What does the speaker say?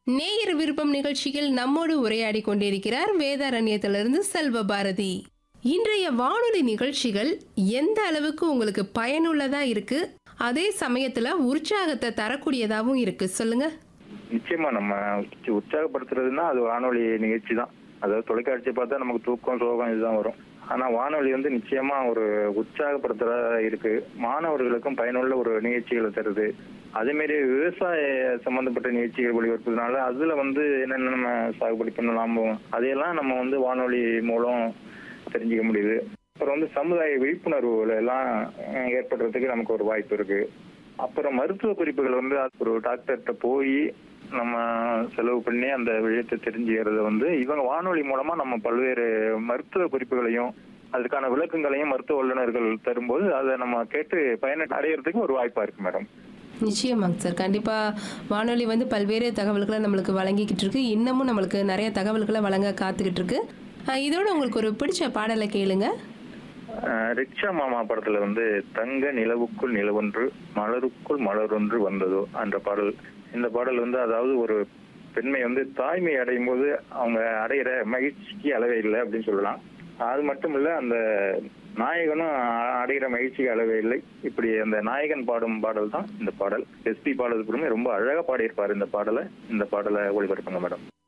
நேயர் விருப்பம் நிகழ்ச்சியில் நம்மோடு உரையாடி கொண்டிருக்கிறார் வேதாரண்யத்திலிருந்து செல்வ பாரதி இன்றைய வானொலி நிகழ்ச்சிகள் எந்த அளவுக்கு உங்களுக்கு பயனுள்ளதா இருக்கு அதே சமயத்துல உற்சாகத்தை தரக்கூடியதாவும் இருக்கு சொல்லுங்க நிச்சயமா நம்ம உற்ச- உற்சாகப்படுத்துறதுன்னா அது வானொலி நிகழ்ச்சி தான் அதாவது தொலைக்காட்சி பார்த்தா நமக்கு தூக்கம் சோகம் இதுதான் வரும் ஆனா வானொலி வந்து நிச்சயமா ஒரு உற்சாகப்படுத்துறதா இருக்கு மாணவர்களுக்கும் பயனுள்ள ஒரு நிகழ்ச்சிகளை தருது அதே மாதிரி விவசாய சம்பந்தப்பட்ட நிகழ்ச்சிகள் ஒளிபரப்புறதுனால அதுல வந்து என்னென்ன நம்ம சாகுபடி பண்ணலாம் அதையெல்லாம் நம்ம வந்து வானொலி மூலம் தெரிஞ்சுக்க முடியுது அப்புறம் வந்து சமுதாய விழிப்புணர்வுகள் எல்லாம் அஹ், ஏற்படுறதுக்கு நமக்கு ஒரு வாய்ப்பு இருக்கு அப்புறம் மருத்துவ குறிப்புகள் வந்து ஒரு டாக்டர்கிட்ட போய் நம்ம செலவு பண்ணி அந்த விஷயத்தை தெரிஞ்சுக்கிறது வந்து இவங்க வானொலி மூலமா நம்ம பல்வேறு மருத்துவ குறிப்புகளையும் அதுக்கான விளக்கங்களையும் மருத்துவ வல்லுநர்கள் தரும்போது அதை நம்ம கேட்டு பயன அடையிறதுக்கு ஒரு வாய்ப்பா இருக்கு மேடம் நிச்சயமாங்க சார் கண்டிப்பா வானொலி வந்து பல்வேறு தகவல்களை நம்மளுக்கு வழங்கிக்கிட்டு இருக்கு இன்னமும் நம்மளுக்கு நிறைய தகவல்களை வழங்க காத்துக்கிட்டு இருக்கு அஹ் இதோட உங்களுக்கு ஒரு பிடிச்ச பாடலை கேளுங்க அஹ் ரிக்ஷா மாமா படத்துல வந்து தங்க நிலவுக்குள் நிலவொன்று மலருக்குள் மலரொன்று வந்ததோ என்ற பாடல் இந்த பாடல் வந்து அதாவது ஒரு பெண்மை வந்து தாய்மை அடையும் போது அவங்க அடையிற மகிழ்ச்சிக்கு அளவே இல்லை அப்படின்னு சொல்லலாம் அது மட்டும் இல்ல அந்த நாயகனும் அ- அடைகிற மகிழ்ச்சிக்கு அளவே இல்லை இப்படி அந்த நாயகன் பாடும் பாடல் தான் இந்த பாடல் எஸ்பி பாடல் ரொம்ப அழகா பாடியிருப்பாரு இந்த பாடலை இந்த பாடலை ஒளிபரப்புங்க மேடம்